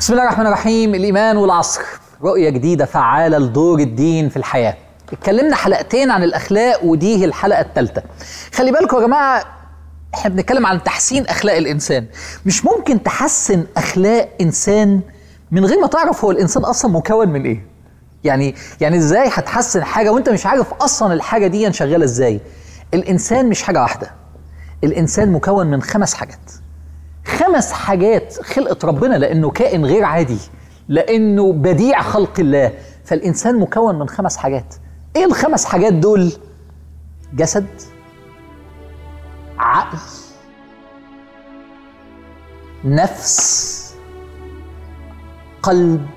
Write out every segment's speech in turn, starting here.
بسم الله الرحمن الرحيم الإيمان والعصر رؤية جديدة فعالة لدور الدين في الحياة اتكلمنا حلقتين عن الأخلاق ودي هي الحلقة الثالثة خلي بالكم يا جماعة احنا بنتكلم عن تحسين أخلاق الإنسان مش ممكن تحسن أخلاق إنسان من غير ما تعرف هو الإنسان أصلا مكون من إيه يعني يعني ازاي هتحسن حاجة وانت مش عارف أصلا الحاجة دي شغالة ازاي الإنسان مش حاجة واحدة الإنسان مكون من خمس حاجات خمس حاجات خلقت ربنا لانه كائن غير عادي لانه بديع خلق الله فالانسان مكون من خمس حاجات ايه الخمس حاجات دول جسد عقل نفس قلب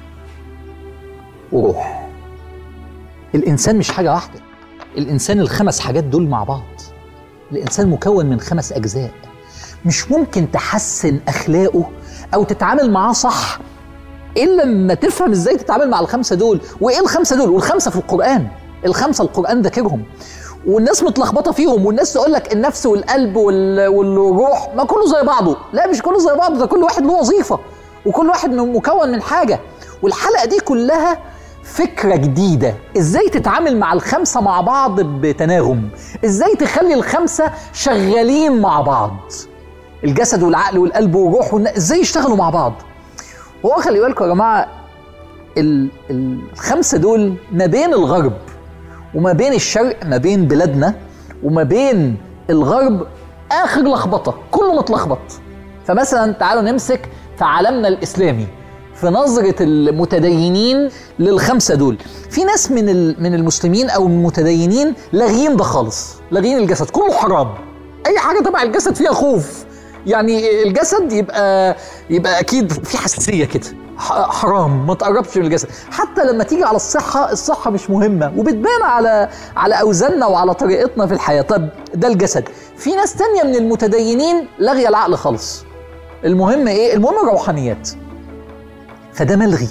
وروح الانسان مش حاجه واحده الانسان الخمس حاجات دول مع بعض الانسان مكون من خمس اجزاء مش ممكن تحسن اخلاقه او تتعامل معاه صح الا لما تفهم ازاي تتعامل مع الخمسه دول وايه الخمسه دول والخمسه في القران الخمسه القران ذاكرهم والناس متلخبطه فيهم والناس تقول لك النفس والقلب وال- والروح ما كله زي بعضه لا مش كله زي بعضه ده كل واحد له وظيفه وكل واحد مكون من حاجه والحلقه دي كلها فكره جديده ازاي تتعامل مع الخمسه مع بعض بتناغم ازاي تخلي الخمسه شغالين مع بعض الجسد والعقل والقلب والروح والن... ازاي يشتغلوا مع بعض هو خلي بالكم يا جماعه ال... الخمسه دول ما بين الغرب وما بين الشرق ما بين بلادنا وما بين الغرب اخر لخبطه كله متلخبط فمثلا تعالوا نمسك في عالمنا الاسلامي في نظرة المتدينين للخمسة دول في ناس من ال- من المسلمين أو المتدينين لاغيين ده خالص لاغيين الجسد كله حرام أي حاجة تبع الجسد فيها خوف يعني الجسد يبقى يبقى أكيد في حساسية كده ح- حرام ما تقربش من الجسد حتى لما تيجي على الصحة الصحة مش مهمة وبتبان على على أوزاننا وعلى طريقتنا في الحياة طب ده الجسد في ناس تانية من المتدينين لاغية العقل خالص المهم ايه المهم الروحانيات فده ملغي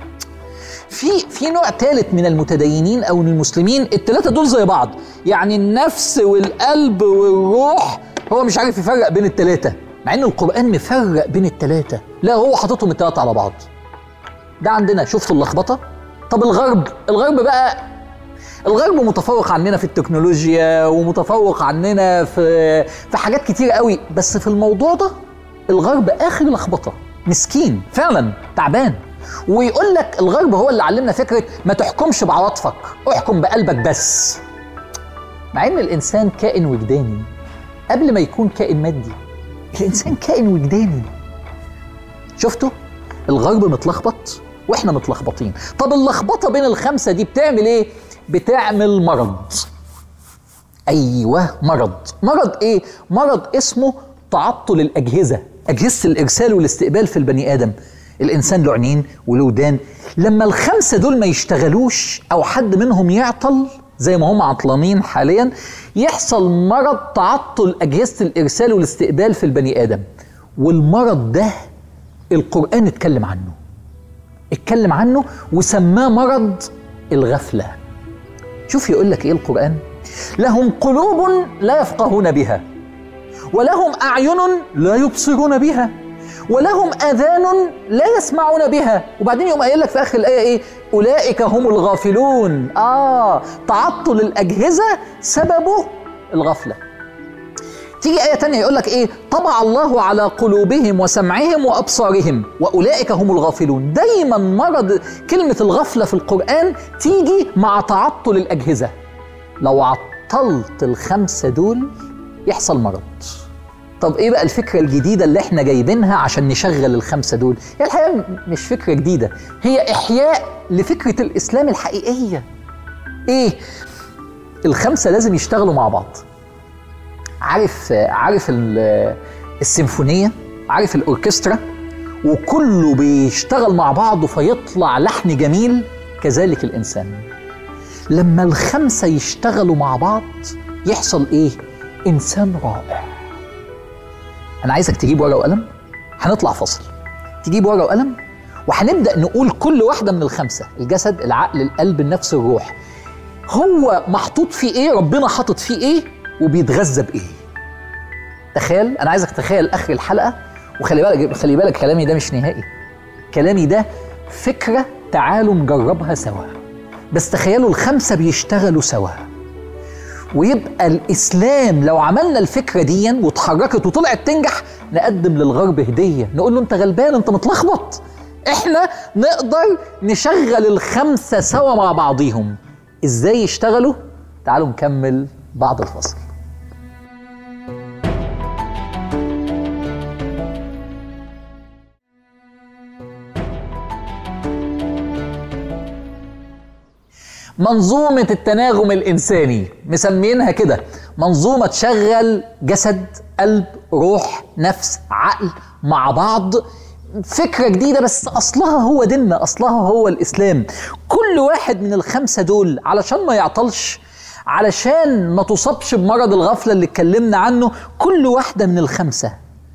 في في نوع ثالث من المتدينين او من المسلمين الثلاثه دول زي بعض يعني النفس والقلب والروح هو مش عارف يفرق بين الثلاثه مع ان القران مفرق بين الثلاثه لا هو حاططهم الثلاثه على بعض ده عندنا شفتوا اللخبطه طب الغرب الغرب بقى الغرب متفوق عننا في التكنولوجيا ومتفوق عننا في في حاجات كتير قوي بس في الموضوع ده الغرب اخر لخبطه مسكين فعلا تعبان ويقول لك الغرب هو اللي علمنا فكره ما تحكمش بعواطفك احكم بقلبك بس مع ان الانسان كائن وجداني قبل ما يكون كائن مادي الانسان كائن وجداني شفتوا الغرب متلخبط واحنا متلخبطين طب اللخبطه بين الخمسه دي بتعمل ايه بتعمل مرض ايوه مرض مرض ايه مرض اسمه تعطل الاجهزه اجهزه الارسال والاستقبال في البني ادم الانسان له عينين وله ودان لما الخمسه دول ما يشتغلوش او حد منهم يعطل زي ما هم عطلانين حاليا يحصل مرض تعطل اجهزه الارسال والاستقبال في البني ادم والمرض ده القران اتكلم عنه اتكلم عنه وسماه مرض الغفله شوف يقول لك ايه القرآن لهم قلوب لا يفقهون بها ولهم أعين لا يبصرون بها ولهم آذان لا يسمعون بها وبعدين يقوم قايل لك في آخر الآية إيه أولئك هم الغافلون آه تعطل الأجهزة سببه الغفلة تيجي آية تانية يقول لك إيه طبع الله على قلوبهم وسمعهم وأبصارهم وأولئك هم الغافلون دايما مرض كلمة الغفلة في القرآن تيجي مع تعطل الأجهزة لو عطلت الخمسة دول يحصل مرض طب ايه بقى الفكرة الجديدة اللي احنا جايبينها عشان نشغل الخمسة دول هي الحقيقة مش فكرة جديدة هي إحياء لفكرة الإسلام الحقيقية ايه الخمسة لازم يشتغلوا مع بعض عارف عارف ال- السيمفونيه عارف الاوركسترا وكله بيشتغل مع بعضه فيطلع لحن جميل كذلك الانسان لما الخمسه يشتغلوا مع بعض يحصل ايه انسان رائع انا عايزك تجيب ورقه وقلم هنطلع فصل تجيب ورقه وقلم وهنبدا نقول كل واحده من الخمسه الجسد العقل القلب النفس الروح هو محطوط فيه ايه ربنا حاطط فيه ايه وبيتغذى بايه تخيل انا عايزك تتخيل اخر الحلقه وخلي بالك خلي بالك كلامي ده مش نهائي كلامي ده فكرة تعالوا نجربها سوا بس تخيلوا الخمسة بيشتغلوا سوا ويبقى الإسلام لو عملنا الفكرة دي واتحركت وطلعت تنجح نقدم للغرب هدية نقول له أنت غلبان أنت متلخبط إحنا نقدر نشغل الخمسة سوا مع بعضيهم إزاي يشتغلوا؟ تعالوا نكمل بعد الفصل منظومة التناغم الإنساني مسمينها كده منظومة تشغل جسد قلب روح نفس عقل مع بعض فكرة جديدة بس أصلها هو ديننا أصلها هو الإسلام كل واحد من الخمسة دول علشان ما يعطلش علشان ما تصابش بمرض الغفلة اللي اتكلمنا عنه كل واحدة من الخمسة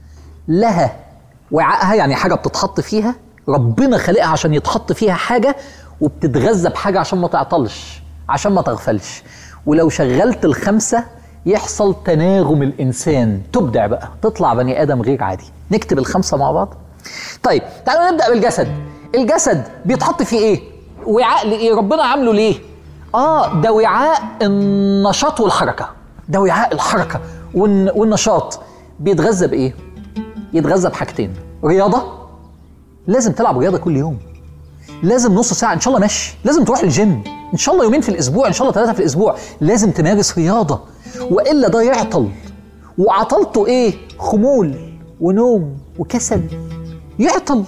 لها وعائها يعني حاجة بتتحط فيها ربنا خلقها عشان يتحط فيها حاجة وبتتغذى بحاجة عشان ما تعطلش عشان ما تغفلش ولو شغلت الخمسة يحصل تناغم الإنسان تبدع بقى تطلع بني آدم غير عادي نكتب الخمسة مع بعض طيب تعالوا نبدأ بالجسد الجسد بيتحط فيه إيه وعاء لإيه ربنا عامله ليه آه ده وعاء النشاط والحركة ده وعاء الحركة والن- والنشاط بيتغذى بإيه يتغذى بحاجتين رياضة لازم تلعب رياضة كل يوم لازم نص ساعة إن شاء الله مشي لازم تروح الجيم إن شاء الله يومين في الأسبوع إن شاء الله ثلاثة في الأسبوع لازم تمارس رياضة وإلا ده يعطل وعطلته إيه خمول ونوم وكسل يعطل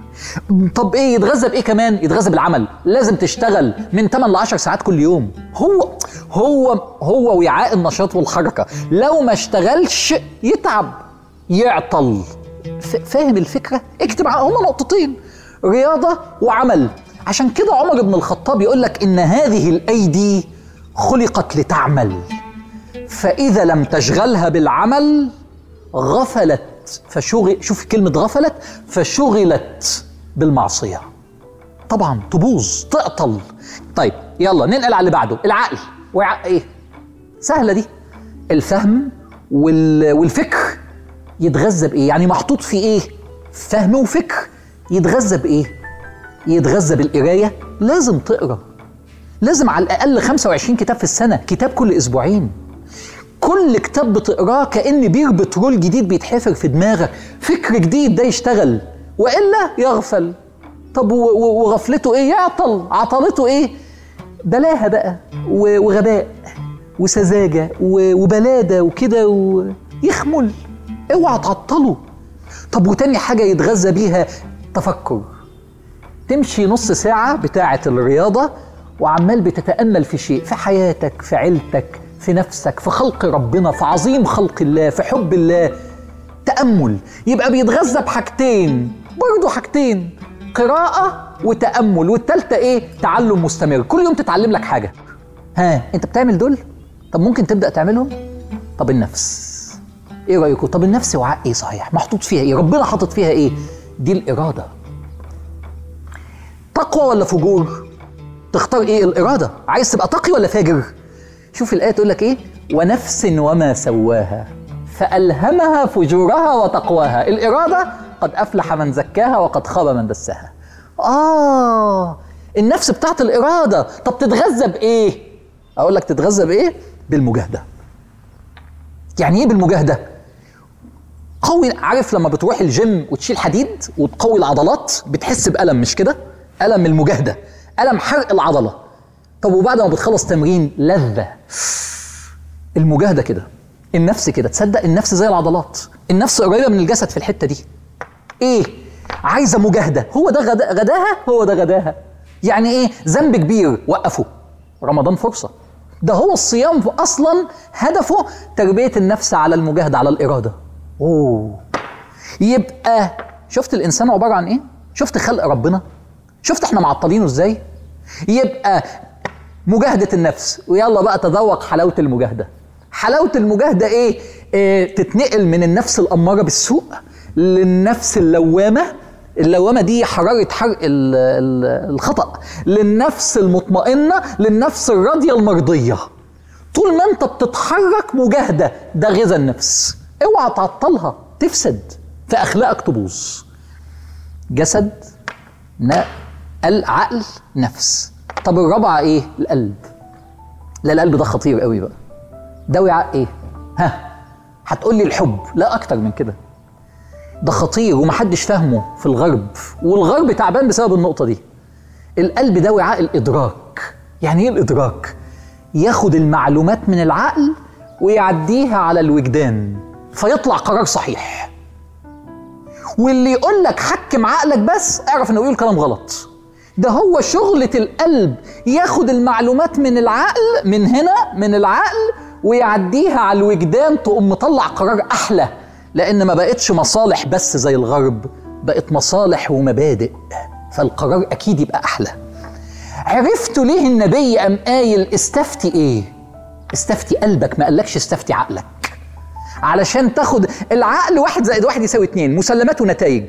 طب ايه يتغذى بايه كمان يتغذى بالعمل لازم تشتغل من 8 ل 10 ساعات كل يوم هو هو هو وعاء النشاط والحركه لو ما اشتغلش يتعب يعطل ف- فاهم الفكره اكتب ع- هما نقطتين رياضه وعمل عشان كده عمر بن الخطاب يقول لك ان هذه الايدي خلقت لتعمل فاذا لم تشغلها بالعمل غفلت فشغل شوف كلمة غفلت فشغلت بالمعصية طبعا تبوظ تعطل طيب يلا ننقل على اللي بعده العقل وعاء ايه سهلة دي الفهم وال... والفكر يتغذى بايه يعني محطوط في ايه فهم وفكر يتغذى بايه يتغذى بالقراية لازم تقرا لازم على الأقل 25 كتاب في السنة كتاب كل أسبوعين كل كتاب بتقراه كأن بير بترول جديد بيتحفر في دماغك فكر جديد ده يشتغل وإلا يغفل طب و- و- وغفلته إيه يعطل عطلته إيه بلاهة بقى و- وغباء وسذاجة و- وبلادة وكده ويخمل اوعى تعطله طب وتاني حاجة يتغذى بيها تفكر تمشي نص ساعة بتاعة الرياضة وعمال بتتأمل في شيء في حياتك في عيلتك في نفسك في خلق ربنا في عظيم خلق الله في حب الله تأمل يبقى بيتغذى بحاجتين برضه حاجتين قراءة وتأمل والتالتة ايه تعلم مستمر كل يوم تتعلم لك حاجة ها انت بتعمل دول طب ممكن تبدأ تعملهم طب النفس ايه رأيكم طب النفس وعاء ايه صحيح محطوط فيها ايه ربنا حاطط فيها ايه دي الإرادة تقوى ولا فجور تختار ايه الاراده عايز تبقى تقي ولا فاجر شوف الايه تقول لك ايه ونفس وما سواها فالهمها فجورها وتقواها الاراده قد افلح من زكاها وقد خاب من دساها اه النفس بتاعت الاراده طب تتغذى بايه اقول لك تتغذى بايه بالمجاهده يعني ايه بالمجاهده قوي عارف لما بتروح الجيم وتشيل حديد وتقوي العضلات بتحس بألم مش كده؟ ألم المجاهدة ألم حرق العضلة طب وبعد ما بتخلص تمرين لذة المجاهدة كده النفس كده تصدق النفس زي العضلات النفس قريبة من الجسد في الحتة دي ايه عايزة مجاهدة هو ده غدا غداها هو ده غداها يعني ايه ذنب كبير وقفه رمضان فرصة ده هو الصيام اصلا هدفه تربية النفس على المجاهدة على الإرادة اوه يبقى شفت الانسان عباره عن ايه شفت خلق ربنا شفت احنا معطلينه ازاي يبقى مجاهده النفس ويلا بقى تذوق حلاوه المجاهده حلاوه المجاهده ايه, إيه تتنقل من النفس الاماره بالسوء للنفس اللوامه اللوامه دي حراره حرق ال- ال- الخطا للنفس المطمئنه للنفس الراضيه المرضيه طول ما انت بتتحرك مجاهده ده غذا النفس اوعى تعطلها تفسد فاخلاقك تبوظ جسد العقل نفس طب الرابعه ايه القلب لا القلب ده خطير قوي بقى ده وعاء ايه ها هتقول لي الحب لا اكتر من كده ده خطير ومحدش فاهمه في الغرب والغرب تعبان بسبب النقطه دي القلب ده وعاء الادراك يعني ايه الادراك ياخد المعلومات من العقل ويعديها على الوجدان فيطلع قرار صحيح واللي يقول لك حكم عقلك بس اعرف انه بيقول كلام غلط ده هو شغلة القلب ياخد المعلومات من العقل من هنا من العقل ويعديها على الوجدان تقوم مطلع قرار احلى لان ما بقتش مصالح بس زي الغرب بقت مصالح ومبادئ فالقرار اكيد يبقى احلى عرفتوا ليه النبي قام قايل استفتي ايه استفتي قلبك ما قالكش استفتي عقلك علشان تاخد العقل واحد زائد واحد يساوي اتنين مسلمات ونتائج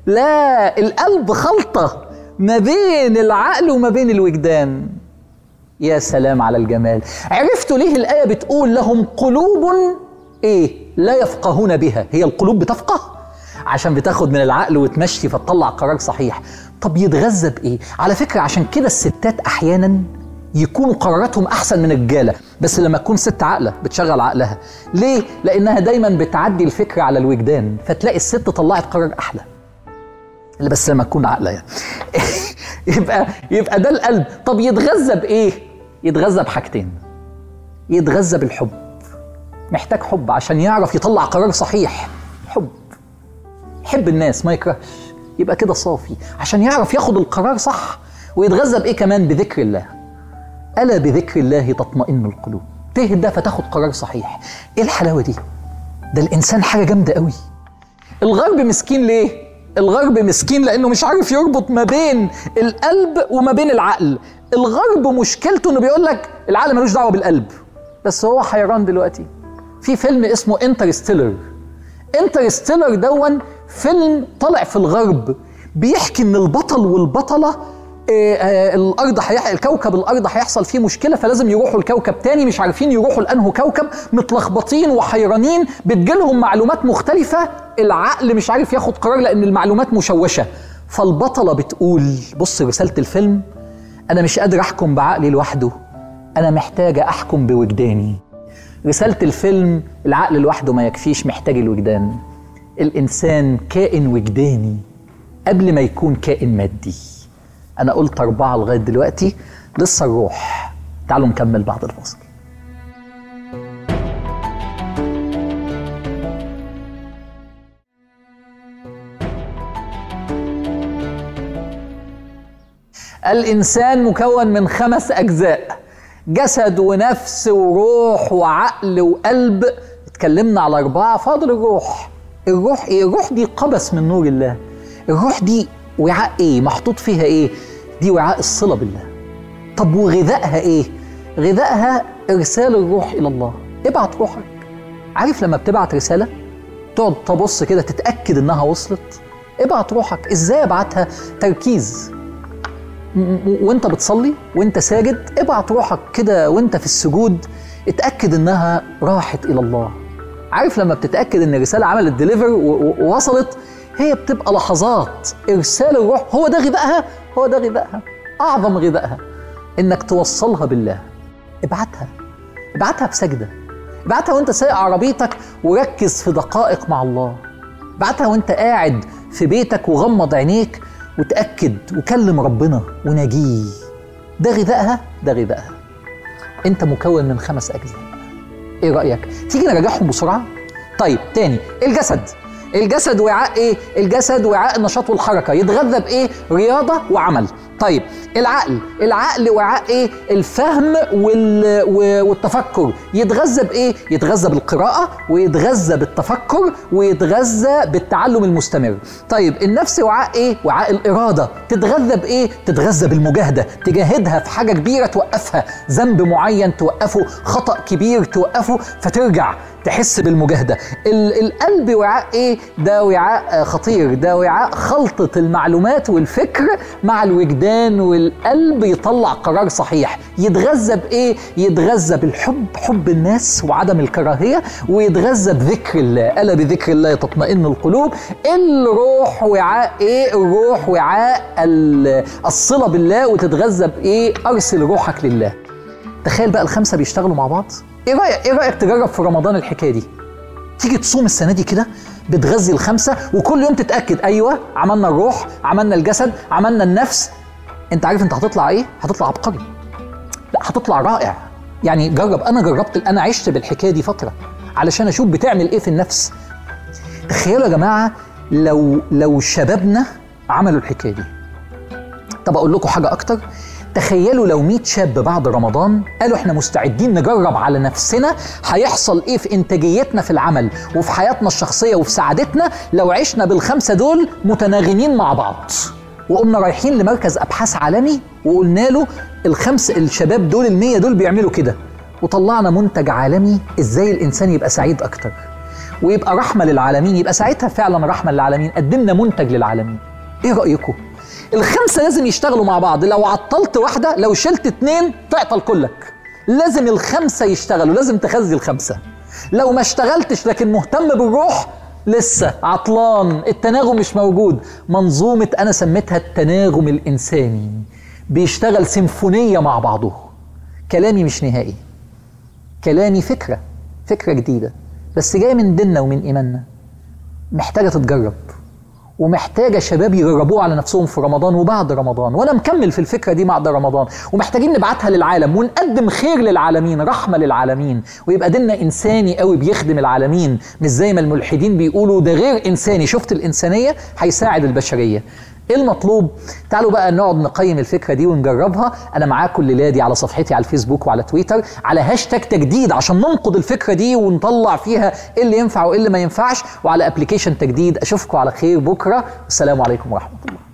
لا القلب خلطة ما بين العقل وما بين الوجدان يا سلام على الجمال عرفتوا ليه الآية بتقول لهم قلوب ايه لا يفقهون بها هي القلوب بتفقه عشان بتاخد من العقل وتمشي فتطلع قرار صحيح طب يتغذى بايه على فكرة عشان كده الستات احيانا يكونوا قراراتهم احسن من الرجاله بس لما تكون ست عاقله بتشغل عقلها ليه لانها دايما بتعدي الفكره على الوجدان فتلاقي الست طلعت قرار احلى اللي بس لما تكون عاقله يعني يبقى يبقى ده القلب طب يتغذى بايه يتغذى بحاجتين يتغذى بالحب محتاج حب عشان يعرف يطلع قرار صحيح حب يحب الناس ما يكرهش يبقى كده صافي عشان يعرف ياخد القرار صح ويتغذى بايه كمان بذكر الله ألا بذكر الله تطمئن القلوب تهدى فتاخد قرار صحيح ايه الحلاوة دي ده الإنسان حاجة جامدة قوي الغرب مسكين ليه الغرب مسكين لأنه مش عارف يربط ما بين القلب وما بين العقل الغرب مشكلته انه بيقول لك العقل ملوش دعوه بالقلب بس هو حيران دلوقتي في فيلم اسمه انترستيلر انترستيلر دون فيلم طلع في الغرب بيحكي ان البطل والبطله آه، آه، الارض هيح... الكوكب الارض هيحصل فيه مشكله فلازم يروحوا لكوكب تاني مش عارفين يروحوا لانه كوكب متلخبطين وحيرانين بتجيلهم معلومات مختلفه العقل مش عارف ياخد قرار لان المعلومات مشوشه فالبطله بتقول بص رساله الفيلم انا مش قادر احكم بعقلي لوحده انا محتاجه احكم بوجداني رساله الفيلم العقل لوحده ما يكفيش محتاج الوجدان الانسان كائن وجداني قبل ما يكون كائن مادي انا قلت اربعه لغايه دلوقتي لسه الروح تعالوا نكمل بعد الفاصل الانسان مكون من خمس اجزاء جسد ونفس وروح وعقل وقلب اتكلمنا على اربعه فاضل الروح الروح ايه الروح دي قبس من نور الله الروح دي وعاء ايه محطوط فيها ايه دي وعاء الصله بالله طب وغذائها ايه غذائها ارسال الروح الى الله ابعت روحك عارف لما بتبعت رساله تقعد تبص كده تتاكد انها وصلت ابعت روحك ازاي ابعتها تركيز م- م- وانت بتصلي وانت ساجد ابعت روحك كده وانت في السجود اتاكد انها راحت الى الله عارف لما بتتاكد ان الرساله عملت ديليفر ووصلت هي بتبقى لحظات ارسال الروح هو ده غذائها هو ده غذائها اعظم غذائها انك توصلها بالله ابعتها ابعتها بسجده ابعتها وانت سايق عربيتك وركز في دقائق مع الله ابعتها وانت قاعد في بيتك وغمض عينيك وتأكد وكلم ربنا وناجيه ده غذائها ده غذائها انت مكون من خمس اجزاء ايه رأيك تيجي نراجعهم بسرعة طيب تاني الجسد الجسد وعاء ايه الجسد وعاء النشاط والحركه يتغذى بايه رياضه وعمل طيب العقل العقل وعاء ايه الفهم وال... و- والتفكر يتغذى بايه يتغذى بالقراءه ويتغذى بالتفكر ويتغذى بالتعلم المستمر طيب النفس وعاء ايه وعاء الاراده تتغذى بايه تتغذى بالمجاهده تجاهدها في حاجه كبيره توقفها ذنب معين توقفه خطا كبير توقفه فترجع تحس بالمجاهده ال- القلب وعاء ايه ده وعاء آه، خطير ده وعاء خلطه المعلومات والفكر مع الوجدان والقلب يطلع قرار صحيح يتغذى بايه يتغذى بالحب حب الناس وعدم الكراهيه ويتغذى بذكر الله الا بذكر الله تطمئن القلوب الروح وعاء ايه الروح وعاء ال- الصله بالله وتتغذى بايه ارسل روحك لله تخيل بقى الخمسه بيشتغلوا مع بعض ايه رايك ايه رايك تجرب في رمضان الحكايه دي تيجي تصوم السنه دي كده بتغذي الخمسه وكل يوم تتاكد ايوه عملنا الروح عملنا الجسد عملنا النفس انت عارف انت هتطلع ايه هتطلع عبقري لا هتطلع رائع يعني جرب انا جربت انا عشت بالحكايه دي فتره علشان اشوف بتعمل ايه في النفس تخيلوا يا جماعه لو لو شبابنا عملوا الحكايه دي طب اقول لكم حاجه اكتر تخيلوا لو 100 شاب بعد رمضان قالوا احنا مستعدين نجرب على نفسنا هيحصل ايه في انتاجيتنا في العمل وفي حياتنا الشخصيه وفي سعادتنا لو عشنا بالخمسه دول متناغمين مع بعض وقمنا رايحين لمركز ابحاث عالمي وقلنا له الخمس الشباب دول المية دول بيعملوا كده وطلعنا منتج عالمي ازاي الانسان يبقى سعيد اكتر ويبقى رحمه للعالمين يبقى ساعتها فعلا رحمه للعالمين قدمنا منتج للعالمين ايه رايكم الخمسه لازم يشتغلوا مع بعض لو عطلت واحده لو شلت اتنين تعطل كلك لازم الخمسه يشتغلوا لازم تخزي الخمسه لو ما اشتغلتش لكن مهتم بالروح لسه عطلان التناغم مش موجود منظومه انا سميتها التناغم الانساني بيشتغل سيمفونيه مع بعضه كلامي مش نهائي كلامي فكره فكره جديده بس جايه من ديننا ومن ايماننا محتاجه تتجرب ومحتاجه شباب يجربوها على نفسهم في رمضان وبعد رمضان وانا مكمل في الفكره دي بعد رمضان ومحتاجين نبعتها للعالم ونقدم خير للعالمين رحمه للعالمين ويبقى ديننا انساني قوي بيخدم العالمين مش زي ما الملحدين بيقولوا ده غير انساني شفت الانسانيه هيساعد البشريه ايه المطلوب؟ تعالوا بقى نقعد نقيم الفكره دي ونجربها، انا معاكم الليله دي على صفحتي على الفيسبوك وعلى تويتر على هاشتاج تجديد عشان ننقد الفكره دي ونطلع فيها ايه اللي ينفع وايه اللي ما ينفعش وعلى ابلكيشن تجديد اشوفكم على خير بكره، السلام عليكم ورحمه الله.